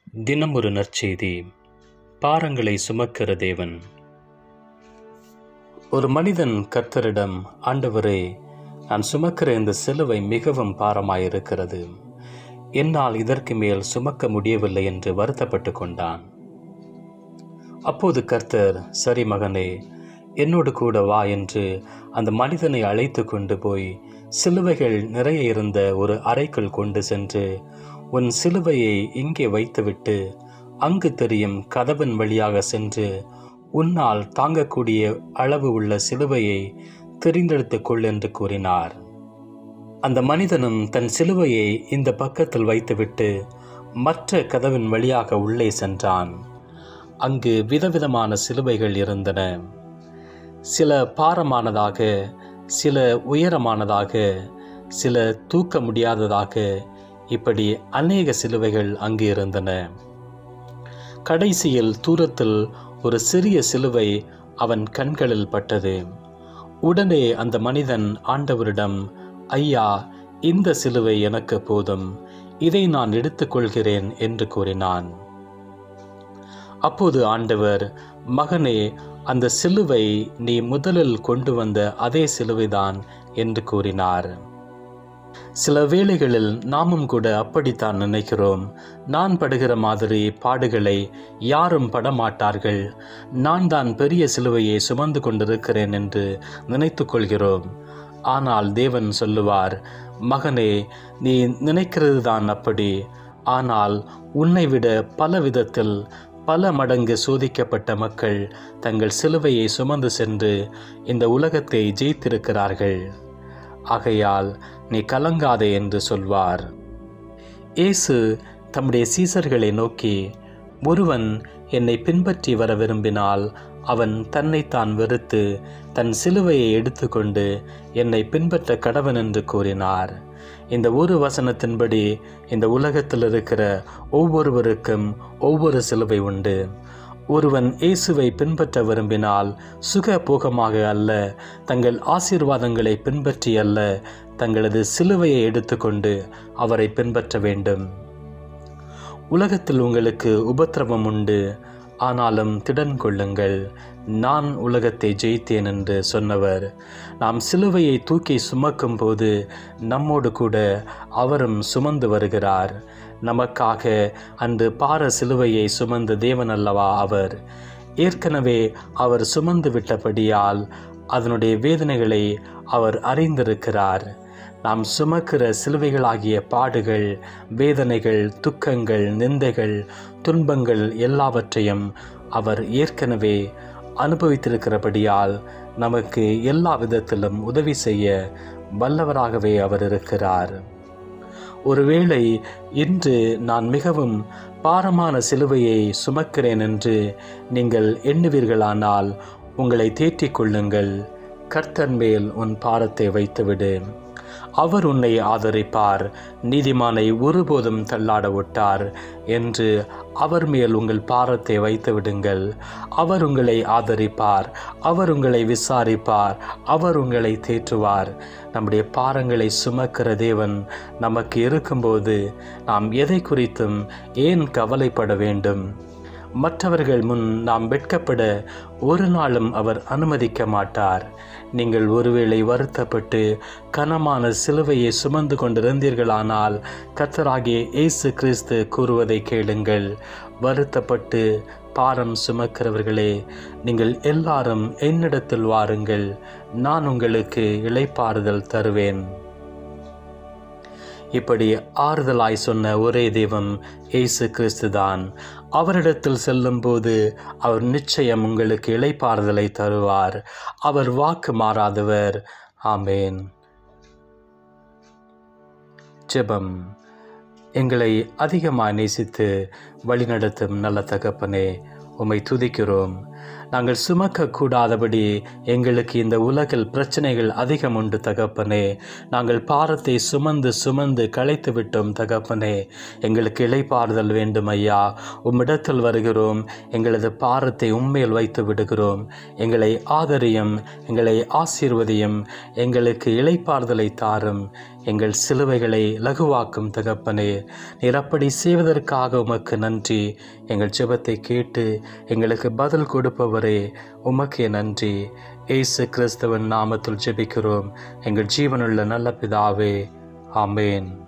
தினம் ஒரு நற்செய்தி பாரங்களை சுமக்கிற தேவன் ஒரு மனிதன் கர்த்தரிடம் ஆண்டவரே நான் சுமக்கிற இந்த சிலுவை மிகவும் பாரமாயிருக்கிறது என்னால் இதற்கு மேல் சுமக்க முடியவில்லை என்று வருத்தப்பட்டு கொண்டான் அப்போது கர்த்தர் சரி மகனே என்னோடு கூட வா என்று அந்த மனிதனை அழைத்து கொண்டு போய் சிலுவைகள் நிறைய இருந்த ஒரு அறைக்குள் கொண்டு சென்று உன் சிலுவையை இங்கே வைத்துவிட்டு அங்கு தெரியும் கதவின் வழியாக சென்று உன்னால் தாங்கக்கூடிய அளவு உள்ள சிலுவையை தெரிந்தெடுத்துக் கொள் என்று கூறினார் அந்த மனிதனும் தன் சிலுவையை இந்த பக்கத்தில் வைத்துவிட்டு மற்ற கதவின் வழியாக உள்ளே சென்றான் அங்கு விதவிதமான சிலுவைகள் இருந்தன சில பாரமானதாக சில உயரமானதாக சில தூக்க முடியாததாக இப்படி அநேக சிலுவைகள் அங்கு இருந்தன கடைசியில் தூரத்தில் ஒரு சிறிய சிலுவை அவன் கண்களில் பட்டது உடனே அந்த மனிதன் ஆண்டவரிடம் ஐயா இந்த சிலுவை எனக்கு போதும் இதை நான் எடுத்துக்கொள்கிறேன் என்று கூறினான் அப்போது ஆண்டவர் மகனே அந்த சிலுவை நீ முதலில் கொண்டு வந்த அதே சிலுவைதான் என்று கூறினார் சில வேளைகளில் நாமும் கூட அப்படித்தான் நினைக்கிறோம் நான் படுகிற மாதிரி பாடுகளை யாரும் படமாட்டார்கள் நான் தான் பெரிய சிலுவையை சுமந்து கொண்டிருக்கிறேன் என்று நினைத்து கொள்கிறோம் ஆனால் தேவன் சொல்லுவார் மகனே நீ நினைக்கிறது தான் அப்படி ஆனால் உன்னை விட பல விதத்தில் பல மடங்கு சோதிக்கப்பட்ட மக்கள் தங்கள் சிலுவையை சுமந்து சென்று இந்த உலகத்தை ஜெயித்திருக்கிறார்கள் ஆகையால் நீ கலங்காதே என்று சொல்வார் இயேசு தம்முடைய சீசர்களை நோக்கி ஒருவன் என்னை பின்பற்றி வர விரும்பினால் அவன் தன்னைத்தான் வெறுத்து தன் சிலுவையை எடுத்துக்கொண்டு என்னை பின்பற்ற கடவன் என்று கூறினார் இந்த ஒரு வசனத்தின்படி இந்த உலகத்தில் இருக்கிற ஒவ்வொருவருக்கும் ஒவ்வொரு சிலுவை உண்டு ஒருவன் இயேசுவை பின்பற்ற விரும்பினால் சுக போகமாக அல்ல தங்கள் ஆசீர்வாதங்களை பின்பற்றி அல்ல தங்களது சிலுவையை எடுத்துக்கொண்டு அவரை பின்பற்ற வேண்டும் உலகத்தில் உங்களுக்கு உபத்திரவம் உண்டு ஆனாலும் திடன் கொள்ளுங்கள் நான் உலகத்தை ஜெயித்தேன் என்று சொன்னவர் நாம் சிலுவையை தூக்கி சுமக்கும் போது நம்மோடு கூட அவரும் சுமந்து வருகிறார் நமக்காக அன்று பார சிலுவையை சுமந்த தேவன் அல்லவா அவர் ஏற்கனவே அவர் சுமந்து விட்டபடியால் அதனுடைய வேதனைகளை அவர் அறிந்திருக்கிறார் நாம் சுமக்கிற சிலுவைகளாகிய பாடுகள் வேதனைகள் துக்கங்கள் நிந்தைகள் துன்பங்கள் எல்லாவற்றையும் அவர் ஏற்கனவே அனுபவித்திருக்கிறபடியால் நமக்கு எல்லா விதத்திலும் உதவி செய்ய வல்லவராகவே அவர் இருக்கிறார் ஒருவேளை இன்று நான் மிகவும் பாரமான சிலுவையை சுமக்கிறேன் என்று நீங்கள் எண்ணுவீர்களானால் உங்களை தேற்றிக் கொள்ளுங்கள் கர்த்தன் மேல் உன் பாரத்தை வைத்துவிடு அவர் உன்னை ஆதரிப்பார் நீதிமானை ஒருபோதும் தள்ளாட விட்டார் என்று அவர் மேல் உங்கள் பாரத்தை வைத்து விடுங்கள் அவர் உங்களை ஆதரிப்பார் அவர் உங்களை விசாரிப்பார் அவர் உங்களை தேற்றுவார் நம்முடைய பாரங்களை சுமக்கிற தேவன் நமக்கு இருக்கும்போது நாம் எதை குறித்தும் ஏன் கவலைப்பட வேண்டும் மற்றவர்கள் முன் நாம் வெட்கப்பட ஒரு நாளும் அவர் அனுமதிக்க மாட்டார் நீங்கள் ஒருவேளை வருத்தப்பட்டு கனமான சிலுவையை சுமந்து கொண்டிருந்தீர்களானால் கத்தராகிய இயேசு கிறிஸ்து கூறுவதை கேளுங்கள் வருத்தப்பட்டு பாரம் சுமக்கிறவர்களே நீங்கள் எல்லாரும் என்னிடத்தில் வாருங்கள் நான் உங்களுக்கு இளைப்பாறுதல் தருவேன் இப்படி ஆறுதலாய் சொன்ன ஒரே தெய்வம் இயேசு கிறிஸ்து தான் அவரிடத்தில் செல்லும்போது அவர் நிச்சயம் உங்களுக்கு இளைப்பாறுதலை தருவார் அவர் வாக்கு மாறாதவர் ஆமேன் ஜெபம் எங்களை அதிகமாக நேசித்து வழிநடத்தும் நல்ல தகப்பனே உம்மை துதிக்கிறோம் நாங்கள் சுமக்கக்கூடாதபடி எங்களுக்கு இந்த உலகில் பிரச்சனைகள் அதிகம் உண்டு தகப்பனே நாங்கள் பாரத்தை சுமந்து சுமந்து களைத்து விட்டோம் தகப்பனே எங்களுக்கு இளைப்பாறுதல் வேண்டும் ஐயா உம்மிடத்தில் வருகிறோம் எங்களது பாரத்தை உண்மையில் வைத்து விடுகிறோம் எங்களை ஆதரியும் எங்களை ஆசீர்வதியும் எங்களுக்கு இளைப்பாறுதலை தாரும் எங்கள் சிலுவைகளை லகுவாக்கும் தகப்பனே நீர் அப்படி செய்வதற்காக உமக்கு நன்றி எங்கள் ஜெபத்தை கேட்டு எங்களுக்கு பதில் கொடுப்பவரே உமக்கே நன்றி இயேசு கிறிஸ்துவின் நாமத்தில் ஜெபிக்கிறோம் எங்கள் ஜீவனுள்ள நல்ல பிதாவே ஆமேன்